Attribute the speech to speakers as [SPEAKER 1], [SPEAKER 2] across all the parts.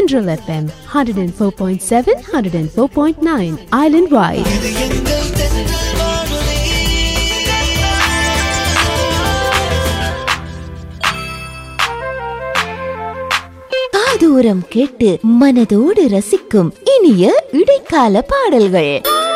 [SPEAKER 1] Central FM 104.7, 104.9, island wide.
[SPEAKER 2] இது எங்கள் தென்றல் வானொலி
[SPEAKER 3] காதோரம் கேட்டு மனதோடு ரசிக்கும் இனிய இடைக்கால பாடல்கள்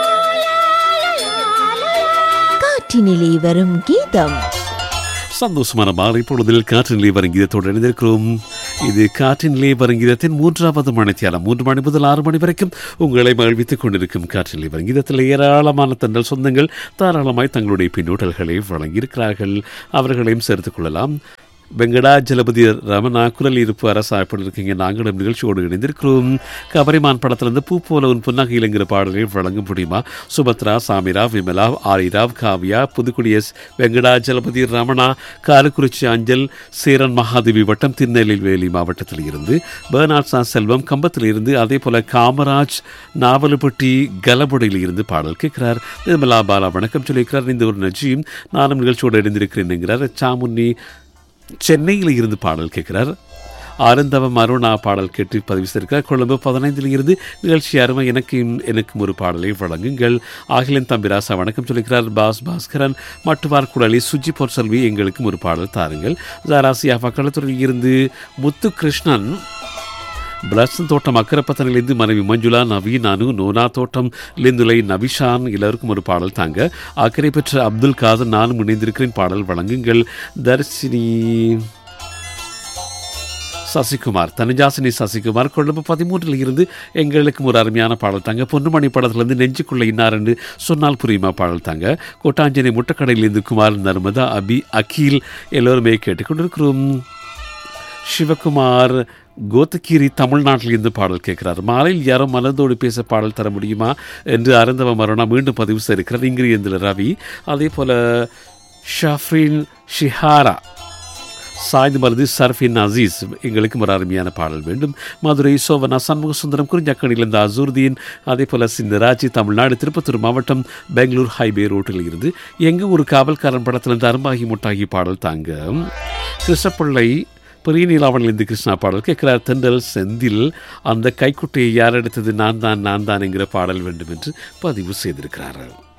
[SPEAKER 3] காற்றினிலே வரும் கீதம்
[SPEAKER 4] சந்தோஷமான மாலை பொழுதில் காற்றினிலே வருங்கீதத்தோடு இணைந்திருக்கிறோம் இது காற்றினிலே வருங்கீதத்தின் மூன்றாவது மணித்தியாலம் மூன்று மணி முதல் ஆறு மணி வரைக்கும் உங்களை மகிழ்வித்துக் கொண்டிருக்கும் காற்றினிலே வருங்கீதத்தில் ஏராளமான தண்டல் சொந்தங்கள் தாராளமாய் தங்களுடைய பின்னூட்டல்களை வழங்கியிருக்கிறார்கள் அவர்களையும் சேர்த்துக் கொள்ளலாம் வெங்கடாஜலபதி ரமணா குரல் இருப்பு அரசாய்ப்பட இருக்கீங்க நாங்களும் நிகழ்ச்சியோடு இணைந்திருக்கிறோம் கபரிமான் படத்திலிருந்து பூ போல உன் புன்னகையிலங்கிற பாடலை வழங்க முடியுமா சுபத்ரா சாமிரா விமலா ஆரிராவ் காவியா புதுக்குடி எஸ் வெங்கடாஜலபதி ரமணா காரக்குறிச்சி அஞ்சல் சேரன் மகாதேவி வட்டம் திருநெல்வேலி மாவட்டத்தில் இருந்து பேர்னாட் சா செல்வம் கம்பத்தில் இருந்து அதே போல காமராஜ் நாவலுப்பட்டி கலபுடையில் இருந்து பாடல் கேட்கிறார் நிர்மலா பாலா வணக்கம் சொல்லியிருக்கிறார் இந்த ஒரு நஜியும் நானும் நிகழ்ச்சியோடு இணைந்திருக்கிறேன் என்கிறார் சாமுன்னி சென்னையில் இருந்து பாடல் கேட்கிறார் ஆனந்தவம் அருணா பாடல் கேட்டு பதிவு செய்திருக்கிறார் கொழும்பு பதினைந்தில் இருந்து நிகழ்ச்சி அருமை எனக்கும் எனக்கும் ஒரு பாடலை வழங்குங்கள் ஆகிலன் தம்பிராசா வணக்கம் சொல்லிக்கிறார் பாஸ் பாஸ்கரன் மட்டுவார் குழலி சுஜி பொற்செல்வி எங்களுக்கும் ஒரு பாடல் தாருங்கள் ஜாராசியா பக்களத்துறையில் இருந்து முத்து கிருஷ்ணன் பிளஸ்டன் தோட்டம் அக்கரப்பத்தனிலிருந்து மனைவி மஞ்சுளா நவீன் அனு நோனா தோட்டம் லிந்துலை நவிஷான் எல்லாருக்கும் ஒரு பாடல் தாங்க அக்கறை பெற்ற அப்துல் காதர் நானும் இணைந்திருக்கிறேன் பாடல் வழங்குங்கள் தர்ஷினி சசிகுமார் தனுஜாசினி சசிகுமார் கொழும்பு பதிமூன்றில் இருந்து எங்களுக்கும் ஒரு அருமையான பாடல் தாங்க பொன்னுமணி படத்திலிருந்து நெஞ்சுக்குள்ள இன்னார் என்று சொன்னால் புரியுமா பாடல் தாங்க கோட்டாஞ்சனை முட்டக்கடையிலிருந்து குமார் நர்மதா அபி அகில் எல்லோருமே கேட்டுக்கொண்டிருக்கிறோம் சிவகுமார் கோத்தகிரி தமிழ்நாட்டில் இருந்து பாடல் கேட்கிறார் மாலையில் யாரோ மலர்ந்தோடு பேச பாடல் தர முடியுமா என்று அருந்தவ மரணா மீண்டும் பதிவு செய்திருக்கிறார் இங்கிரியந்தில் ரவி அதே போல ஷஃப்ரின் ஷிஹாரா சாய்ந்து மருது சர்ஃபின் அசீஸ் எங்களுக்கும் ஒரு அருமையான பாடல் வேண்டும் மதுரை சோவனா சண்முக சுந்தரம் குறிஞ்சக்கணிலிருந்து அசூர்தீன் அதே போல் சிந்தராஜி தமிழ்நாடு திருப்பத்தூர் மாவட்டம் பெங்களூர் ஹைவே ரோட்டில் இருந்து எங்க ஒரு காவல்காரன் படத்திலிருந்து அரும்பாகி முட்டாகி பாடல் தாங்க கிருஷ்ணப்பிள்ளை பெரிய நீலாவணிலிருந்து கிருஷ்ணா பாடல் கேட்கிறார் தென்றல் செந்தில் அந்த கைக்குட்டையை யார் எடுத்தது நான் தான் நான் தான் என்கிற பாடல் வேண்டும் என்று பதிவு செய்திருக்கிறார்கள்